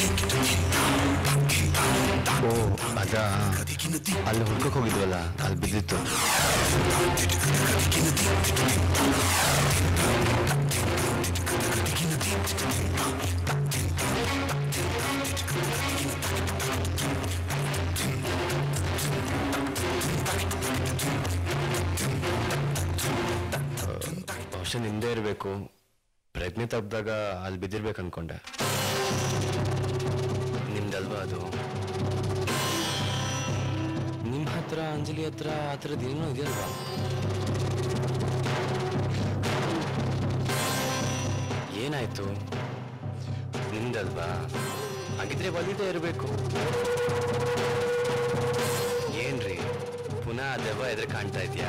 ಓ ಅದ ಅಲ್ಲಿ ಹುಡ್ಕಕ್ ಹೋಗಿದ್ವಲ್ಲ ಅಲ್ಲಿ ಬಿದ್ದಿತ್ತು ಬಹುಶಃ ನಿಂದೇ ಇರಬೇಕು ಪ್ರಜ್ಞೆ ತಪ್ಪಿದಾಗ ಅಲ್ಲಿ ಬಿದ್ದಿರ್ಬೇಕು ಅನ್ಕೊಂಡೆ ನಿಮ್ದಲ್ವಾ ಅದು ನಿಮ್ಮ ಹತ್ರ ಅಂಜಲಿ ಹತ್ರ ಆ ಥರದ್ದು ಏನೋ ಇದೆಯಲ್ವಾ ಏನಾಯ್ತು ನಿಮ್ದಲ್ವಾ ಹಾಗಿದ್ರೆ ಒಲಿದೇ ಇರಬೇಕು ಏನ್ರಿ ಪುನಃ ದೆವ್ವ ಎದುರು ಕಾಣ್ತಾ ಇದೆಯಾ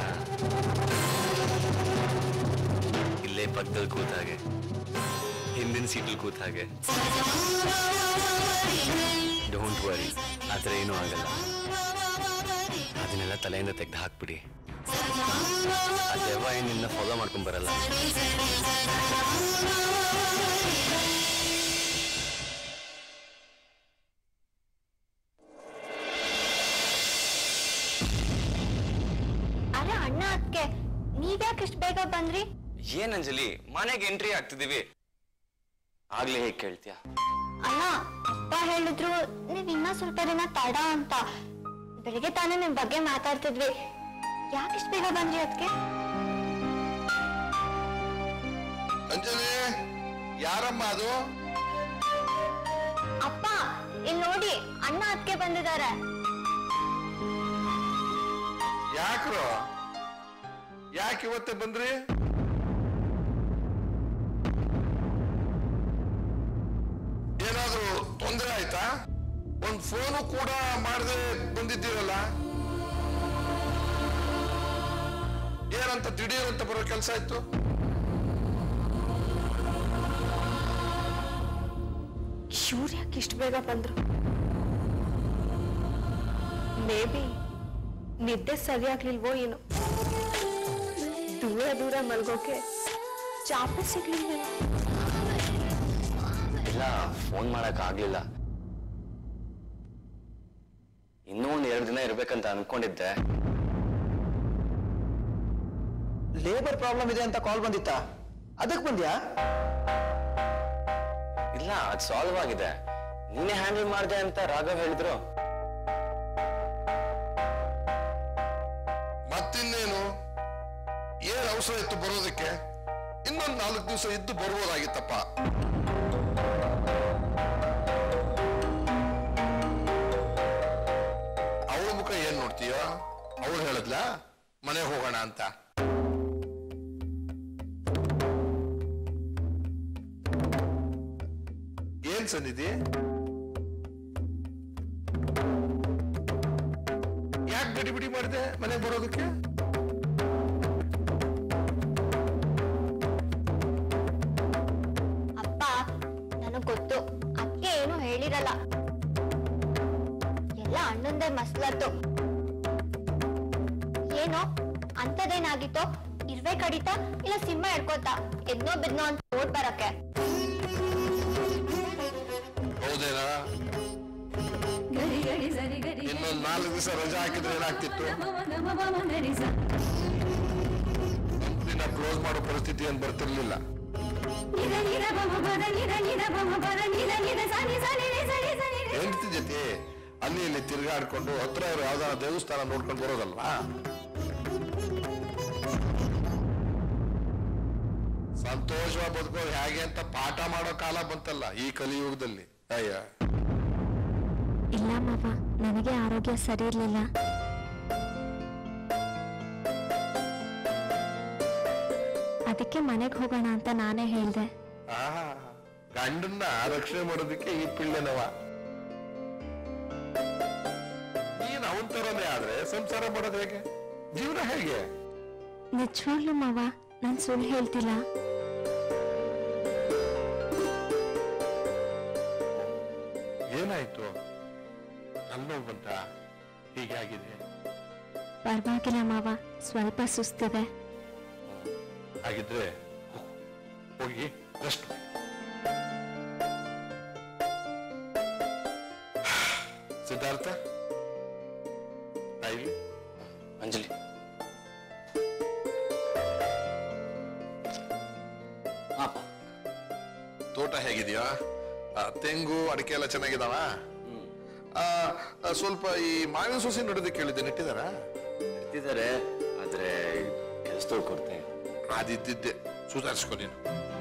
ಇಲ್ಲೇ ಪಕ್ಕದಲ್ಲಿ ಕೂತ ಹಾಗೆ ಹಿಂದಿನ ಸೀಟಲ್ಲಿ ಕೂತ ಹಾಗೆ ಡೋಂಟ್ ವರಿ ಆ ಥರ ಏನೂ ಆಗಲ್ಲ ಅದನ್ನೆಲ್ಲ ತಲೆಯಿಂದ ತೆಗೆದು ಹಾಕ್ಬಿಡಿ ಆ ದೆವ್ವ ಏನ್ ನಿನ್ನ ಫಾಲೋ ಮಾಡ್ಕೊಂಡ್ ಬರಲ್ಲ ಅರೆ ಅಣ್ಣ ಅದಕ್ಕೆ ನೀವ್ಯಾಕೆ ಇಷ್ಟು ಬೇಗ ಬಂದ್ರಿ ಏನ್ ಅಂಜಲಿ ಮನೆಗೆ ಎಂಟ್ರಿ ಆಗ್ತಿದೀವಿ ಆಗ್ಲೇ ಹೇಗೆ ಕೇಳ್ತೀಯ ಅಣ್ಣ ಅಪ್ಪ ಹೇಳಿದ್ರು ನೀವ್ ಇನ್ನ ಸ್ವಲ್ಪ ದಿನ ತಡ ಅಂತ ಬೆಳಿಗ್ಗೆ ತಾನೇ ನಿಮ್ ಬಗ್ಗೆ ಮಾತಾಡ್ತಿದ್ವಿ ಯಾಕೆ ಇಷ್ಟು ಬೇಗ ಬಂದ್ರಿ ಅದಕ್ಕೆ ಅಂಜಲಿ ಯಾರಮ್ಮ ಅದು ಅಪ್ಪ ಇಲ್ಲಿ ನೋಡಿ ಅಣ್ಣ ಅದಕ್ಕೆ ಬಂದಿದ್ದಾರೆ ಯಾಕ್ರೋ ಯಾಕೆ ಇವತ್ತೇ ಬಂದ್ರಿ ಏನಾದ್ರೂ ತೊಂದರೆ ಆಯ್ತಾ ಒಂದ್ ಫೋನು ಕೂಡ ಮಾಡದೆ ಬಂದಿದ್ದೀರಲ್ಲ ಏನಂತ ದಿಢೀರ್ ಅಂತ ಬರೋ ಕೆಲಸ ಆಯ್ತು ಇವ್ರು ಯಾಕೆ ಇಷ್ಟು ಬೇಗ ಬಂದ್ರು ಮೇ ಬಿ ನಿದ್ದೆ ಸರಿಯಾಗ್ಲಿಲ್ವೋ ಏನೋ ದೂರ ದೂರ ಮಲ್ಗೋಕೆ ಚಾಪೆ ಸಿಗ್ಲಿಲ್ವೇನೋ ಇಲ್ಲ ಫೋನ್ ಮಾಡಕ್ ಆಗ್ಲಿಲ್ಲ ಇನ್ನೂ ಒಂದ್ ಎರಡು ದಿನ ಇರ್ಬೇಕಂತ ಅನ್ಕೊಂಡಿದ್ದೆ ಲೇಬರ್ ಪ್ರಾಬ್ಲಮ್ ಇದೆ ಅಂತ ಕಾಲ್ ಬಂದಿತ್ತಾ ಅದಕ್ಕೆ ಬಂದ್ಯಾ ಇಲ್ಲ ಅದ್ ಸಾಲ್ವ್ ಆಗಿದೆ ನೀನೇ ಹ್ಯಾಂಡಲ್ ಮಾಡ್ದೆ ಅಂತ ರಾಘವ್ ಹೇಳಿದ್ರು ಮತ್ತಿನ್ನೇನು ಏನ್ ಅವಸರ ಇತ್ತು ಬರೋದಕ್ಕೆ ಇನ್ನೊಂದ್ ನಾಲ್ಕು ದಿವಸ ಇದ್ದು ಬರ್ಬೋದಾಗಿತ್ತಪ್ಪ ಅವಳ ಮುಖ ಏನ್ ನೋಡ್ತೀಯೋ ಅವಳು ಹೇಳದ್ಲ ಮನೆ ಹೋಗೋಣ ಅಂತ ಏನ್ ಸನ್ನಿಧಿ ಯಾಕೆ ಬಿಡಿ ಬಿಡಿ ಮಾಡಿದೆ ಮನೆಗೆ ಬರೋದಕ್ಕೆ ಅಪ್ಪ ನನಗ್ ಗೊತ್ತು ಅದಕ್ಕೆ ಏನು ಹೇಳಿರಲ್ಲ ಎಲ್ಲ ಅಣ್ಣಂದೇ ಮಸ್ಲತ್ತು ಏನೋ ಅಂತದೇನಾಗಿತ್ತೋ ಇರ್ವೆ ಕಡಿತ ಇಲ್ಲ ಸಿಂಹ ಹಿಡ್ಕೋತ ಎದ್ನೋ ಬಿದ್ನೋ ಅಂತ ಓಡ್ ಬರಕ್ಕೆ ಹೌದೇನಾ ಇನ್ನೊಂದ್ ನಾಲ್ಕು ದಿವಸ ರಜೆ ಹಾಕಿದ್ರೆ ಏನಾಗ್ತಿತ್ತು ದಿನ ಕ್ಲೋಸ್ ಮಾಡೋ ಪರಿಸ್ಥಿತಿ ಏನ್ ಬರ್ತಿರ್ಲಿಲ್ಲ ಹೆಂಡತಿ ಜೊತೆ ಅಲ್ಲಿ ಇಲ್ಲಿ ತಿರುಗಾಡ್ಕೊಂಡು ಹತ್ರ ಇರೋ ಯಾವ್ದಾರ ದೇವಸ್ಥಾನ ನೋಡ್ಕೊಂಡು ಬರೋದಲ್ವಾ ಸಂತೋಷವಾಗಿ ಬದುಕೋದು ಹೇಗೆ ಅಂತ ಪಾಠ ಮಾಡೋ ಕಾಲ ಬಂತಲ್ಲ ಈ ಕಲಿಯುಗದಲ್ಲಿ ಅಯ್ಯ ಇಲ್ಲ ಮಾವ ನನಗೆ ಆರೋಗ್ಯ ಸರಿ ಇರ್ಲಿಲ್ಲ ಅದಕ್ಕೆ ಮನೆಗೆ ಹೋಗೋಣ ಅಂತ ನಾನೇ ಹೇಳ್ದೆ ಆಹಾ ಗಂಡನ್ನ ರಕ್ಷಣೆ ಮಾಡೋದಕ್ಕೆ ಈ ಪಿಳ್ಳೆನವ ನೀನ್ ಅವನ್ ತರನೇ ಆದ್ರೆ ಸಂಸಾರ ಮಾಡೋದು ಹೇಗೆ ಜೀವನ ಹೇಗೆ ನಿಜವಾಗ್ಲೂ ಮಾವ ನಾನು ಸುಳ್ಳು ಹೇಳ್ತಿಲ್ಲ ಏನಾಯ್ತು ಅನ್ನೋ ಬಂತ ಹೀಗಾಗಿದೆ ಪರವಾಗಿಲ್ಲ ಮಾವ ಸ್ವಲ್ಪ ಸುಸ್ತಿದೆ ಹಾಗಿದ್ರೆ ಹೋಗಿ ರೆಸ್ಟ್ ಸಿದ್ಧಾರ್ಥ ಇಲ್ಲಿ ಅಂಜಲಿ ಹಾಪ ತೋಟ ಹೇಗಿದೆಯಾ ಆ, ತೆಂಗು ಅಡಿಕೆ ಎಲ್ಲ ಚೆನ್ನಾಗಿದಾವ ಆ, ಆ, ಸ್ವಲ್ಪ ಈ ಮಾವಿನ ಸೊಸೆ ನೋಡೋದಕ್ಕೆ ಕೇಳಿದ್ದೆ ನೆಟ್ಟಿದಾರ ಇರ್ತಿದ್ದಾರೆ ಆದ್ರೆ ಕೆಲಸದವ್ರು ಕೊಡ್ತೇನೆ ಅದಿದ್ದಿದ್ದೆ ಸುಧಾರಿಸ್ಕೊ ನೀನು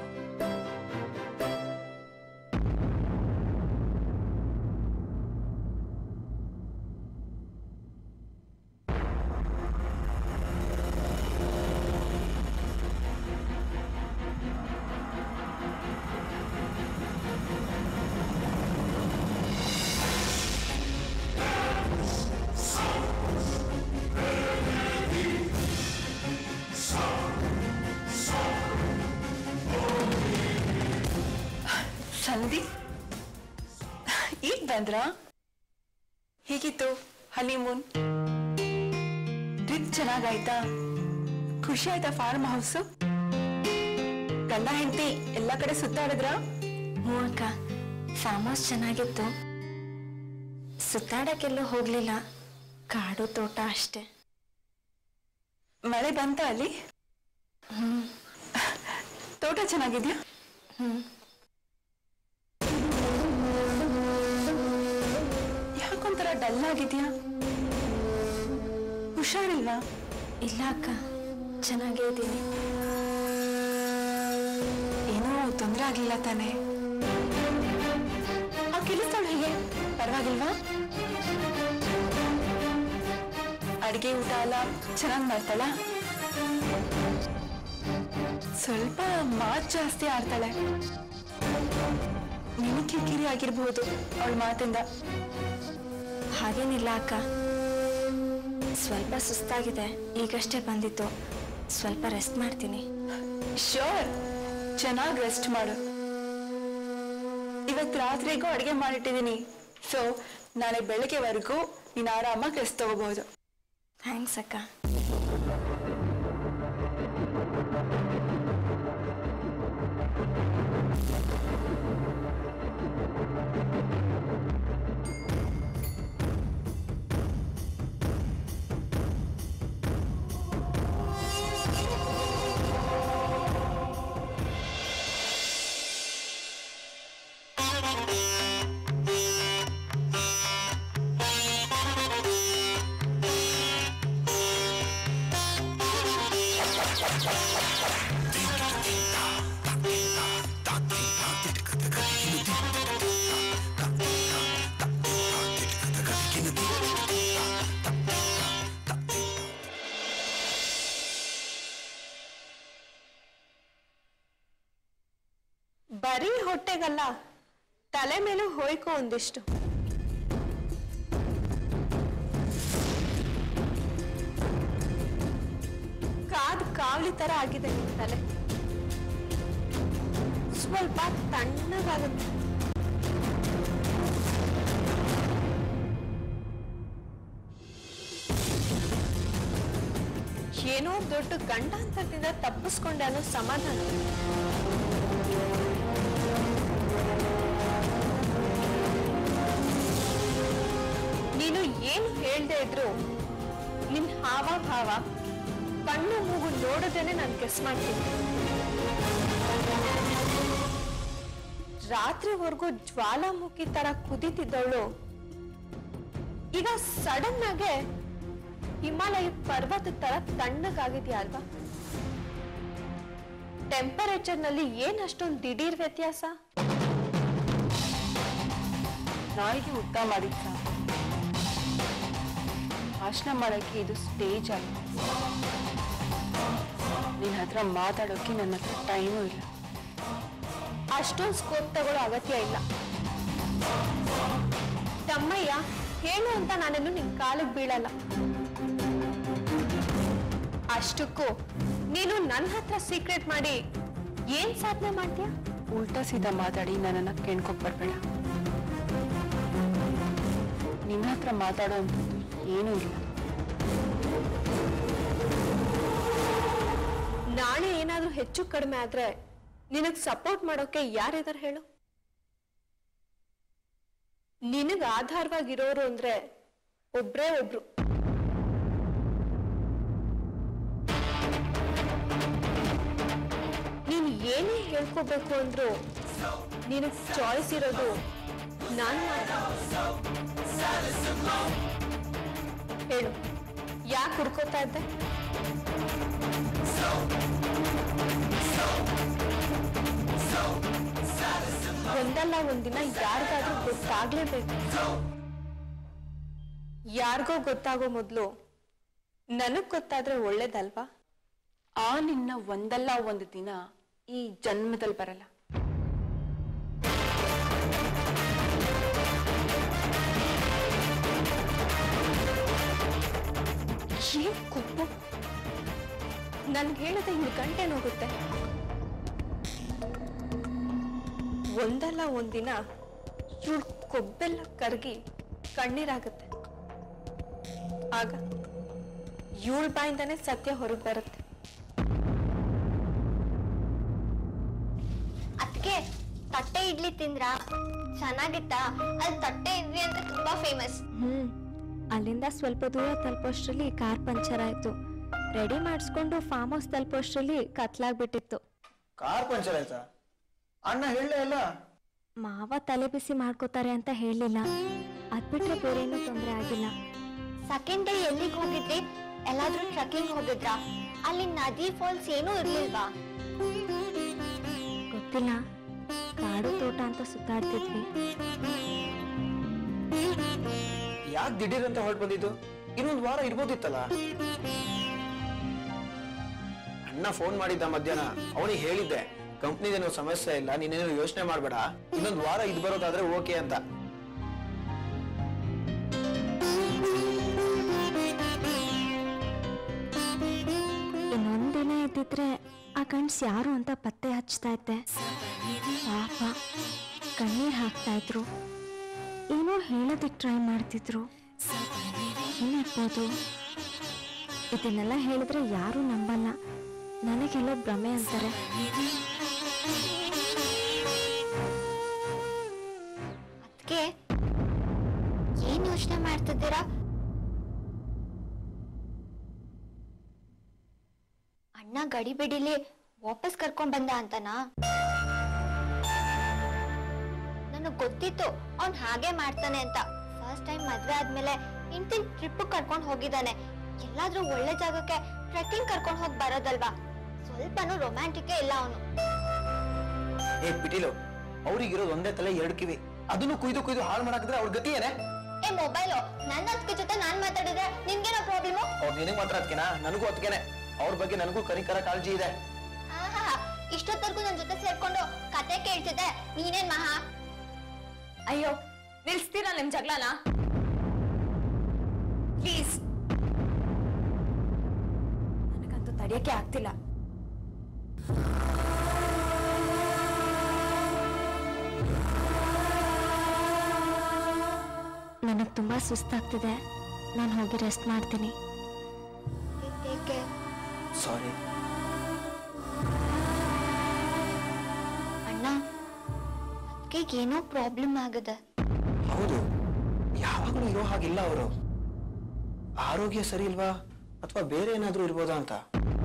ಸಂದೀಪ್ ಈಗ ಬಂದ್ರ ಹೇಗಿತ್ತು ಹನಿಮೂನ್ ಟ್ರಿಪ್ ಚೆನ್ನಾಗಾಯ್ತಾ ಖುಷಿ ಆಯ್ತಾ ಫಾರ್ಮ್ ಹೌಸ್ ಗಂಡ ಹೆಂಡತಿ ಎಲ್ಲ ಕಡೆ ಸುತ್ತಾಡಿದ್ರ ಹ್ಞೂ ಅಕ್ಕ ಫಾರ್ಮ್ ಹೌಸ್ ಚೆನ್ನಾಗಿತ್ತು ಸುತ್ತಾಡಕ್ಕೆಲ್ಲೂ ಹೋಗ್ಲಿಲ್ಲ ಕಾಡು ತೋಟ ಅಷ್ಟೇ ಮಳೆ ಬಂತ ಅಲ್ಲಿ ತೋಟ ಚೆನ್ನಾಗಿದ್ಯಾ ಯಾಕೊಂಥರ ಡಲ್ ಆಗಿದ್ಯಾ ಹುಷಾರಿಲ್ವಾ ಇಲ್ಲ ಅಕ್ಕ ಚೆನ್ನಾಗೇ ಇದ್ದೀನಿ ಏನೂ ತೊಂದರೆ ಆಗಿಲ್ಲ ತಾನೆ ಆ ಕೆಲಸದವಳು ಹೇಗೆ ಪರವಾಗಿಲ್ವಾ ಅಡಿಗೆ ಊಟ ಎಲ್ಲ ಚೆನ್ನಾಗಿ ಮಾಡ್ತಾಳ ಸ್ವಲ್ಪ ಮಾತು ಜಾಸ್ತಿ ಆಡ್ತಾಳೆ ನಿನಗೆ ಕಿರಿಕಿರಿ ಆಗಿರ್ಬೋದು ಅವಳ ಮಾತಿಂದ ಹಾಗೇನಿಲ್ಲ ಅಕ್ಕ ಸ್ವಲ್ಪ ಸುಸ್ತಾಗಿದೆ ಈಗಷ್ಟೇ ಬಂದಿತ್ತು ಸ್ವಲ್ಪ ರೆಸ್ಟ್ ಮಾಡ್ತೀನಿ ಶೋರ್ ಚೆನ್ನಾಗಿ ರೆಸ್ಟ್ ಮಾಡು ಇವತ್ತು ರಾತ್ರಿಗೂ ಅಡುಗೆ ಮಾಡಿಟ್ಟಿದ್ದೀನಿ ಸೊ ನಾಳೆ ಬೆಳಗ್ಗೆವರೆಗೂ ನೀನು ಆರಾಮಾಗಿ ರೆಸ್ಟ್ ತಗೋಬಹುದು ಥ್ಯಾಂಕ್ಸ್ ಅಕ್ಕ ಬರೀ ಹೊಟ್ಟೆಗಲ್ಲ ತಲೆ ಮೇಲೂ ಹೋಯ್ಕೋ ಒಂದಿಷ್ಟು ಕಾದ್ ಕಾವಲಿ ತರ ಆಗಿದೆ ನಿನ್ ತಲೆ ಸ್ವಲ್ಪ ತಣ್ಣಗಾಗುತ್ತೆ ಏನೋ ದೊಡ್ಡ ಗಂಡಾಂತರದಿಂದ ತಪ್ಪಿಸ್ಕೊಂಡೆ ಅನ್ನೋ ಸಮಾಧಾನ ನೀನು ಏನು ಹೇಳ್ದೆ ಇದ್ರು ನಿನ್ ಹಾವ ಭಾವ ಕಣ್ಣು ಮೂಗು ನೋಡೋದೇನೆ ನಾನು ಗೆಸ್ ಮಾಡ್ತೀನಿ ರಾತ್ರಿವರೆಗೂ ಜ್ವಾಲಾಮುಖಿ ತರ ಕುದೀತಿದ್ದವಳು ಈಗ ಸಡನ್ ಆಗಿ ಹಿಮಾಲಯ ಪರ್ವತ ತರ ತಣ್ಣಗಾಗಿದ್ಯಾ ಅಲ್ವಾ ಟೆಂಪರೇಚರ್ ನಲ್ಲಿ ಏನ್ ಅಷ್ಟೊಂದು ದಿಢೀರ್ ವ್ಯತ್ಯಾಸ ನಾಯಿಗೆ ಊಟ ಮಾಡಿದ್ದ ಭಾಷಣ ಮಾಡಕ್ಕೆ ಇದು ಸ್ಟೇಜ್ ಅಲ್ಲ ನಿನ್ನ ಹತ್ರ ಮಾತಾಡೋಕೆ ನನ್ನ ಹತ್ರ ಟೈಮು ಇಲ್ಲ ಅಷ್ಟೊಂದು ಸ್ಕೋಪ್ ತಗೊಳ್ಳೋ ಅಗತ್ಯ ಇಲ್ಲ ತಮ್ಮಯ್ಯ ಹೇಳು ಅಂತ ನಾನೇನು ನಿನ್ ಕಾಲಿಗೆ ಬೀಳಲ್ಲ ಅಷ್ಟಕ್ಕೂ ನೀನು ನನ್ನ ಹತ್ರ ಸೀಕ್ರೆಟ್ ಮಾಡಿ ಏನ್ ಸಾಧನೆ ಮಾಡ್ತೀಯ ಉಲ್ಟಾ ಸೀದಾ ಮಾತಾಡಿ ನನ್ನನ್ನ ಕೇಳ್ಕೊಕ್ ಬರ್ಬೇಡ ನಿನ್ನ ಹತ್ರ ಮಾತಾಡೋ ಅಂಥದ್ದು ಏನೂ ಇಲ್ಲ ನಾಳೆ ಏನಾದ್ರೂ ಹೆಚ್ಚು ಕಡಿಮೆ ಆದ್ರೆ ನಿನಗ್ ಸಪೋರ್ಟ್ ಮಾಡೋಕೆ ಯಾರಿದಾರ ಹೇಳು ನಿನಗ್ ಆಧಾರವಾಗಿರೋರು ಅಂದ್ರೆ ಒಬ್ರೇ ಒಬ್ರು ನೀನ್ ಏನೇ ಹೇಳ್ಕೋಬೇಕು ಅಂದ್ರು ನಿನಗ್ ಚಾಯ್ಸ್ ಇರೋದು ನಾನ್ ಮಾತ್ರ ಹೇಳು ಯಾಕೆ ಹುಡ್ಕೋತಾ ಇದ್ದೆ ಒಂದಲ್ಲ ಒಂದಿನ ಯಾರಿಗಾದ್ರೂ ಗೊತ್ತಾಗ್ಲೇಬೇಕು ಯಾರಿಗೋ ಗೊತ್ತಾಗೋ ಮೊದ್ಲು ನನಗ್ ಗೊತ್ತಾದ್ರೆ ಒಳ್ಳೇದಲ್ವಾ ಆ ನಿನ್ನ ಒಂದಲ್ಲ ಒಂದು ದಿನ ಈ ಜನ್ಮದಲ್ಲಿ ಬರಲ್ಲ ಏನ್ ಕೊಬ್ಬು ನನ್ಗೆ ಹೇಳದೆ ಇನ್ನು ಗಂಟೆ ನೋಡುತ್ತೆ ಒಂದಲ್ಲ ಒಂದಿನ ಇವಳು ಕೊಬ್ಬೆಲ್ಲ ಕರಗಿ ಕಣ್ಣೀರಾಗುತ್ತೆ ಆಗ ಇವಳ ಬಾಯಿಂದಾನೆ ಸತ್ಯ ಹೊರಗೆ ಬರುತ್ತೆ ಅದಕ್ಕೆ ತಟ್ಟೆ ಇಡ್ಲಿ ತಿಂದ್ರ ಚೆನ್ನಾಗಿತ್ತಾ ಅಲ್ಲಿ ತಟ್ಟೆ ಇಡ್ಲಿ ಅಂದ್ರೆ ತುಂಬಾ ಫೇಮಸ್ ಹ್ಮ್ ಅಲ್ಲಿಂದ ಸ್ವಲ್ಪ ದೂರ ತಲುಪೋಷ್ಟ್ರಲ್ಲಿ ಕಾರ್ ಪಂಚರ್ ಆಯ್ತು ರೆಡಿ ಮಾಡಿಸ್ಕೊಂಡು ಫಾರ್ಮ್ ಹೌಸ್ ತಲುಪೋಷ್ಟ್ರಲ್ಲಿ ಕತ್ಲಾಗ್ಬಿಟ್ಟಿತ್ತು ಕಾರ್ ಪಂಚರ್ ಆಯ್ತಾ ಅಣ್ಣ ಹೇಳಲೇ ಅಲ್ಲ ಮಾವ ತಲೆ ಬಿಸಿ ಮಾಡ್ಕೋತಾರೆ ಅಂತ ಹೇಳಿಲ್ಲ ಅದ್ ಬಿಟ್ರೆ ಬೇರೇನೂ ತೊಂದರೆ ಆಗಿಲ್ಲ ಸೆಕೆಂಡ್ ಡೇ ಎಲ್ಲಿಗೆ ಹೋಗಿದ್ರಿ ಎಲ್ಲಾದ್ರೂ ಟ್ರಕ್ಕಿಂಗ್ ಹೋಗಿದ್ರಾ ಅಲ್ಲಿ ನದಿ ಫಾಲ್ಸ್ ಏನೂ ಇರ್ಲಿಲ್ವಾ ಗೊತ್ತಿಲ್ಲ ಕಾಡು ತೋಟ ಅಂತ ಸುತ್ತಾಡ್ತಿದ್ವಿ ಯಾಕೆ ದಿಢೀರ್ ಅಂತ ಹೊರಟು ಬಂದಿದ್ದು ಇನ್ನೊಂದು ವಾರ ಇರ್ಬೋದಿತ್ತಲ್ಲ ಅಣ್ಣ ಫೋನ್ ಮಾಡಿದ್ದ ಮಧ್ಯಾಹ್ನ ಅವನಿಗೆ ಹೇಳಿದ್ದೆ ಕಂಪ್ನಿದೇನೋ ಸಮಸ್ಯೆ ಇಲ್ಲ ನೀನೇನು ಯೋಚನೆ ಮಾಡ್ಬೇಡ ಇನ್ನೊಂದು ವಾರ ಇದ್ ಬರೋದಾದ್ರೆ ಓಕೆ ಅಂತ ಇನ್ನೊಂದಿನ ಇದ್ದಿದ್ರೆ ಆ ಗಂಡ್ಸ್ ಯಾರು ಅಂತ ಪತ್ತೆ ಹಚ್ತಾ ಇದ್ದೆ ಪಾಪ ಕಣ್ಣೀರ್ ಹಾಕ್ತಾ ಇದ್ರು ಏನೋ ಹೇಳೋದಕ್ಕೆ ಟ್ರೈ ಮಾಡ್ತಿದ್ರು ಏನಿರ್ಬೋದು ಇದನ್ನೆಲ್ಲ ಹೇಳಿದ್ರೆ ಯಾರು ನಂಬಲ್ಲ ನನಗೆಲ್ಲೋ ಭ್ರಮೆ ಅಂತಾರೆ ಅದಕ್ಕೆ ಏನ್ ಯೋಚನೆ ಮಾಡ್ತಿದ್ದೀರಾ ಅಣ್ಣ ಗಡಿಬಿಡಿಲಿ ವಾಪಸ್ ಕರ್ಕೊಂಡ್ ಬಂದ ಅಂತನಾ ನನಗ್ ಗೊತ್ತಿತ್ತು ಅವ್ನ್ ಹಾಗೆ ಮಾಡ್ತಾನೆ ಅಂತ ಫಸ್ಟ್ ಟೈಮ್ ಮದ್ವೆ ಆದ್ಮೇಲೆ ಇಂತಿ ಟ್ರಿಪ್ ಕರ್ಕೊಂಡ್ ಹೋಗಿದ್ದಾನೆ ಎಲ್ಲಾದ್ರೂ ಒಳ್ಳೆ ಜಾಗಕ್ಕೆ ಟ್ರೆಕ್ಕಿಂಗ್ ಕರ್ಕೊಂಡ್ ಹೋಗ್ ಬರೋದಲ್ವಾ ಸ್ವಲ್ಪನೂ ರೊಮ್ಯಾಂಟಿಕೇ ಇಲ್ಲ ಅವನು ಏ ಪಿಟೀಲು ಅವ್ರಿಗಿರೋದು ಒಂದೇ ತಲೆ ಎರಡು ಕಿವಿ ಅದನ್ನು ಕುಯ್ದು ಕುಯ್ದು ಹಾಳು ಮಾಡಾಕಿದ್ರೆ ಅವ್ರ ಗತಿ ಏನೇ ಏ ಮೊಬೈಲು ನನ್ನ ಅದಕ್ಕೆ ಜೊತೆ ನಾನ್ ಮಾತಾಡಿದ್ರೆ ನಿಮ್ಗೇನೋ ಪ್ರಾಬ್ಲಮು ಅವ್ರು ನಿನಗೆ ಮಾತ್ರ ಅದಕ್ಕೆನಾ ನನಗೂ ಅದಕ್ಕೇನೆ ಅವ್ರ ಬಗ್ಗೆ ನನಗೂ ಕನಿಕರ ಕಾಳಜಿ ಇದೆ ಆಹಾ ಇಷ್ಟೊತ್ತರ್ಗು ನನ್ ಜೊತೆ ಸೇರ್ಕೊಂಡು ಕತೆ ಕೇಳ್ತಿದ್ದೆ ನೀನೇನ್ ಮಹಾ ಅಯ್ಯೋ ನಿಲ್ಸ್ತೀರಾ ನಿಮ್ ಜಗಳನ ಪ್ಲೀಸ್ ನನಗಂತೂ ತಡೆಯಕ್ಕೆ ಆಗ್ತಿಲ್ಲ ನನಗೆ ತುಂಬಾ ಸುಸ್ತಾಗ್ತಿದೆ ನಾನು ಹೋಗಿ ರೆಸ್ಟ್ ಮಾಡ್ತೀನಿ ಏಕೆ ಸಾರಿ ಅಣ್ಣ ಅದಕ್ಕೆ ಏನೋ ಪ್ರಾಬ್ಲಮ್ ಆಗದೆ ಹೌದು ಯಾವಾಗಲೂ ಇರೋ ಹಾಗಿಲ್ಲ ಅವರು ಆರೋಗ್ಯ ಸರಿ ಇಲ್ವಾ ಅಥವಾ ಬೇರೆ ಏನಾದ್ರೂ ಇರ್ಬೋದಾ ಅಂತ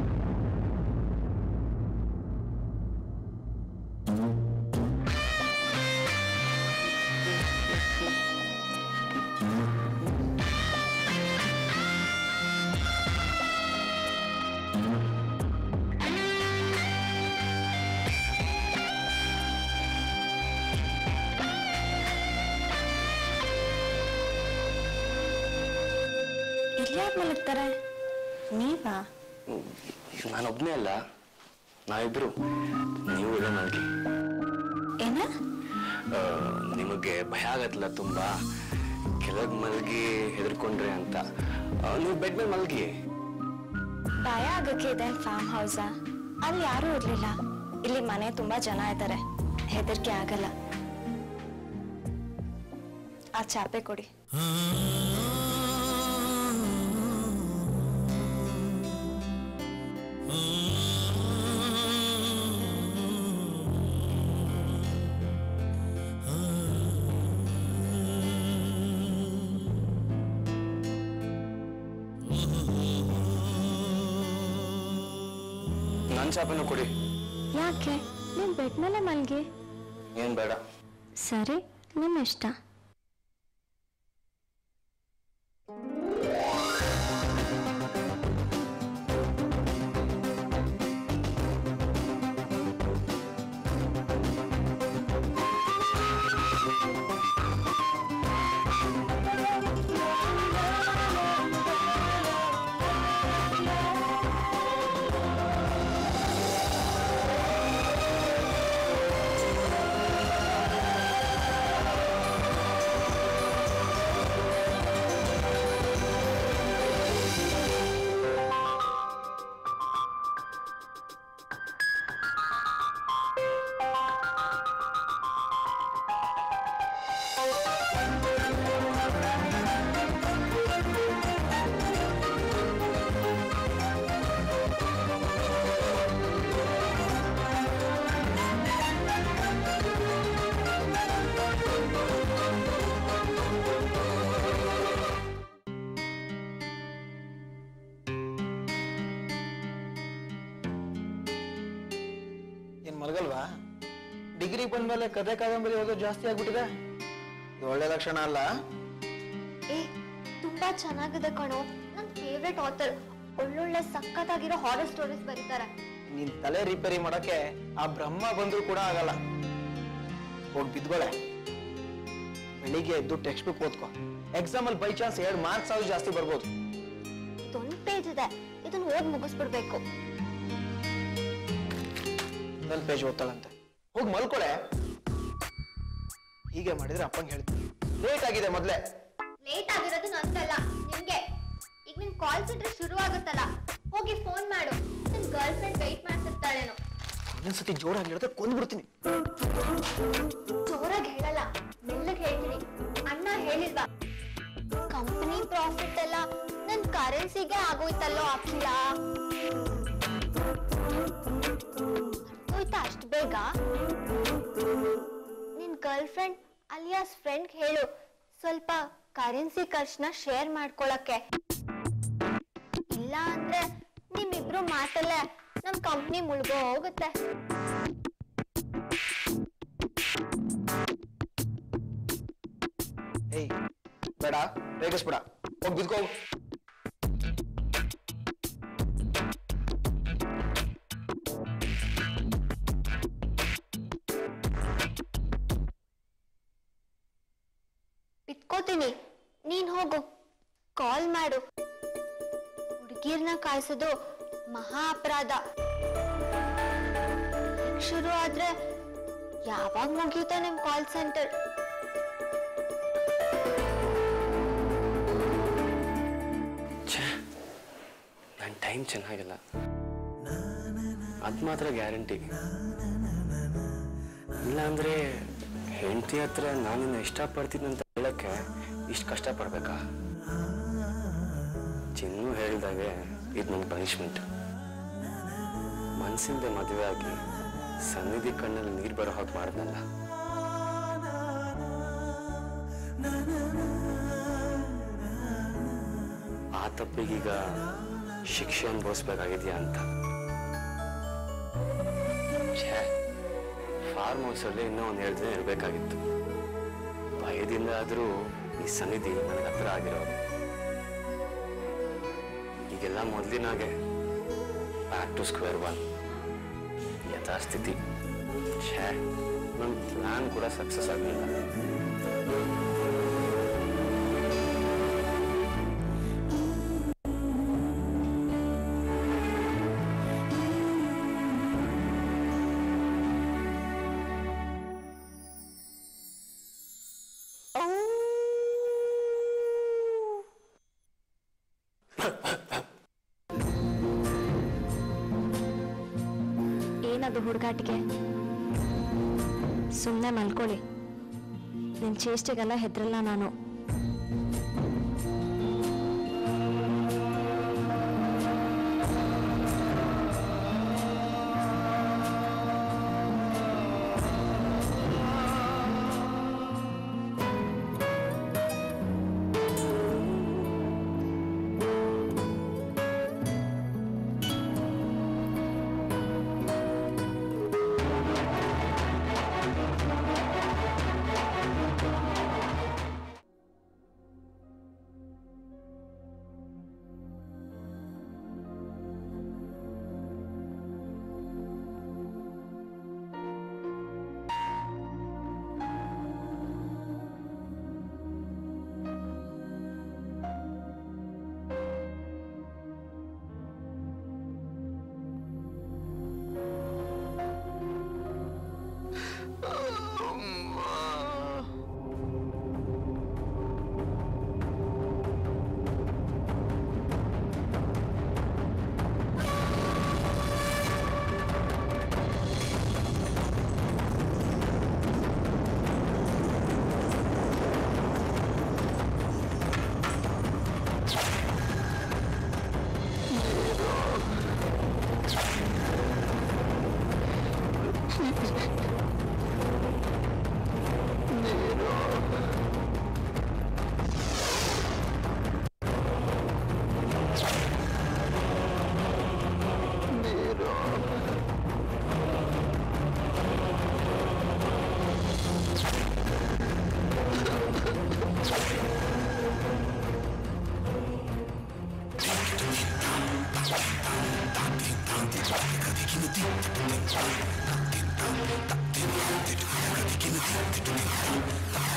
ಇಲ್ಯಾಕ್ ಮಲಗ್ತಾರೆ ನೀವಾ ನಾನೊಬ್ನೇ ಅಲ್ಲ ನಾವಿಬ್ರು ನೀವು ಇದೆ ಮಲ್ಗಿ ಏನ ಆ, ನಿಮಗೆ ಭಯ ಆಗತ್ತಲ್ಲ ತುಂಬಾ ಕೆಳಗ್ ಮಲ್ಗಿ ಹೆದರ್ಕೊಂಡ್ರೆ ಅಂತ ಆ, ನೀವು ಬೆಡ್ ಮೇಲೆ ಮಲ್ಗಿ ಭಯ ಆಗಕ್ಕೆ ಇದೆ ಫಾರ್ಮ್ ಹೌಸಾ ಅಲ್ಲಿ ಯಾರೂ ಇರ್ಲಿಲ್ಲ ಇಲ್ಲಿ ಮನೆ ತುಂಬಾ ಜನ ಇದ್ದಾರೆ ಹೆದರಿಕೆ ಆಗಲ್ಲ ಆ ಚಾಪೆ ಕೊಡಿ ನನ್ನ ಚಾಪೆನೂ ಕೊಡಿ ಯಾಕೆ ನೀನ್ ಬೆಡ್ ಮೇಲೆ ಮಲ್ಗಿ ಏನ್ ಬೇಡ ಸರಿ ನಿಮ್ಮ ಇಷ್ಟ ಏನ್ ಮಲಗಲ್ವಾ ಡಿಗ್ರಿ ಬಂದ್ಮೇಲೆ ಕತೆ ಕಾದಂಬರಿ ಓದೋದು ಜಾಸ್ತಿ ಆಗ್ಬಿಟ್ಟಿದೆ ಇದು ಒಳ್ಳೆ ಲಕ್ಷಣ ಅಲ್ಲ ಏ ತುಂಬಾ ಚೆನ್ನಾಗಿದೆ ಕಣೋ ನನ್ ಫೇವ್ರೆಟ್ ಆಥರ್ ಒಳ್ಳೊಳ್ಳೆ ಸಖತ್ತಾಗಿರೋ ಹಾರರ್ ಸ್ಟೋರೀಸ್ ಬರೀತಾರೆ ನೀನ್ ತಲೆ ರಿಪೇರಿ ಮಾಡಕ್ಕೆ ಆ ಬ್ರಹ್ಮ ಬಂದ್ರು ಕೂಡ ಆಗಲ್ಲ ಹೋಗಿ ಬಿದ್ಗೊಳೆ ಬೆಳಿಗ್ಗೆ ಎದ್ದು ಟೆಕ್ಸ್ಟ್ ಬುಕ್ ಓದ್ಕೊ ಎಕ್ಸಾಮ್ ಅಲ್ಲಿ ಬೈ ಚಾನ್ಸ್ ಎರಡು ಮಾರ್ಕ್ಸ್ ಆದ್ರೂ ಜಾಸ್ತಿ ಬರ್ಬೋದು ಇದೊಂದ್ ಪೇಜ್ ಇದೆ ಇದನ್ನ ಓದ್ ಮುಗಿಸ್ಬಿಡ್ಬೇಕು ಇನ್ನೊಂದು ಪೇಜ್ ಓದ್ತಾಳಂತೆ ಹೋಗಿ ಮಲ್ಕೊಳೆ ಹೀಗೆ ಮಾಡಿದ್ರೆ ಅಪ್ಪಂಗೆ ಹೇಳ್ತೀನಿ ಲೇಟ್ ಆಗಿದೆ ಮೊದ್ಲೇ ಲೇಟ್ ಆಗಿರೋದು ನಂದಲ್ಲ ನಿಮ್ಗೆ ಈಗ ನಿನ್ ಕಾಲ್ ಸೆಂಟರ್ ಶುರು ಆಗುತ್ತಲ್ಲ ಹೋಗಿ ಫೋನ್ ಮಾಡು ನಿನ್ ಗರ್ಲ್ ಫ್ರೆಂಡ್ ವೆಯ್ಟ್ ಮಾಡ್ತಿರ್ತಾಳೇನೋ ಇನ್ನೊಂದ್ಸತಿ ಜೋರಾಗಿ ಹೇಳಿದ್ರೆ ಕೊಂದ್ಬಿಡ್ತೀನಿ ಜೋರಾಗಿ ಹೇಳಲ್ಲ ಮೆಲ್ಲಗ್ ಹೇಳ್ತೀನಿ ಅಣ್ಣ ಹೇಳಿಲ್ವಾ ಕಂಪನಿ ಪ್ರಾಫಿಟ್ ಎಲ್ಲ ನನ್ ಕರೆನ್ಸಿಗೆ ಆಗೋಯ್ತಲ್ಲೋ ಅಖಿಲ ಹೋಯ್ತಾ ಅಷ್ಟ್ ಬೇಗ ನಿನ್ ಗರ್ಲ್ ಫ್ರೆಂಡ್ ಅಲಿಯಾಸ್ ಫ್ರೆಂಡ್ ಹೇಳು ಸ್ವಲ್ಪ ಕರೆನ್ಸಿ ಖರ್ಚನ್ನ ಶೇರ್ ಮಾಡ್ಕೊಳಕ್ಕೆ ಇಲ್ಲ ಅಂದ್ರೆ ನಿಮ್ಮಿಬ್ರು ಮಾತಲ್ಲೇ ನಮ್ ಕಂಪ್ನಿ ಮುಳ್ಗೋ ಹೋಗುತ್ತೆ ಏಯ್ ಬೇಡ ರೇಗಿಸ್ಬೇಡ ಹೋಗಿ ಬಿದ್ಕೋ ಬಿತ್ಕೋತೀನಿ ನೀನ್ ಹೋಗು ಕಾಲ್ ಮಾಡು ಹುಡುಗಿರ್ನ ಕಾಯಿಸೋದು ಮಹಾ ಅಪರಾಧ ಈಗ ಶುರು ಆದ್ರೆ ಯಾವಾಗ ಮುಗಿಯುತ್ತೆ ನಿಮ್ ಕಾಲ್ ಸೆಂಟರ್ ಛೇ ನನ್ನ ಟೈಮ್ ಚೆನ್ನಾಗಿಲ್ಲ ಅದು ಮಾತ್ರ ಗ್ಯಾರಂಟಿ ಇಲ್ಲಾಂದ್ರೆ ಹೆಂಡತಿ ಹತ್ರ ನಾನಿನ್ನ ಇಷ್ಟಪಡ್ತೀನಿ ಅಂತ ಹೇಳಕ್ಕೆ ಇಷ್ಟು ಕಷ್ಟಪಡ್ಬೇಕಾ ಚಿನ್ನು ಹೇಳಿದಾಗೆ ಇದು ನನ್ನ ಪನಿಷ್ಮೆಂಟ್ ಮನಸ್ಸಿಂದ ಮದುವೆ ಆಗಿ ಸನ್ನಿಧಿ ಕಣ್ಣಲ್ಲಿ ನೀರು ಬರೋ ಹಾಗೆ ಮಾಡಿದ್ನಲ್ಲ ಆ ತಪ್ಪಿಗೀಗ ಶಿಕ್ಷೆ ಅನುಭವಿಸ್ಬೇಕಾಗಿದ್ಯಾ ಅಂತ ಛೇ ಫಾರ್ಮ್ ಹೌಸಲ್ಲಿ ಇನ್ನೂ ಒಂದು ಎರಡು ದಿನ ಇರಬೇಕಾಗಿತ್ತು ಭಯದಿಂದ ಆದರೂ ಈ ಸನ್ನಿಧಿ ನನಗೆ ಹತ್ರ ಆಗಿರೋದು ಈಗೆಲ್ಲ ಮೊದಲಿನಾಗೆ ಬ್ಯಾಕ್ ಟು ಸ್ಕ್ವೇರ್ ಒನ್ ಯಥಾಸ್ಥಿತಿ ಛೇ ನನ್ನ ಪ್ಲಾನ್ ಕೂಡ ಸಕ್ಸಸ್ ಆಗಲಿಲ್ಲ ಏನದು ಹುಡುಗಾಟಿಗೆ ಸುಮ್ಮನೆ ಮಲ್ಕೊಳ್ಳಿ ನಿನ್ ಚೇಷ್ಟೆಗೆಲ್ಲ ಹೆದ್ರಲ್ಲ ನಾನು Thank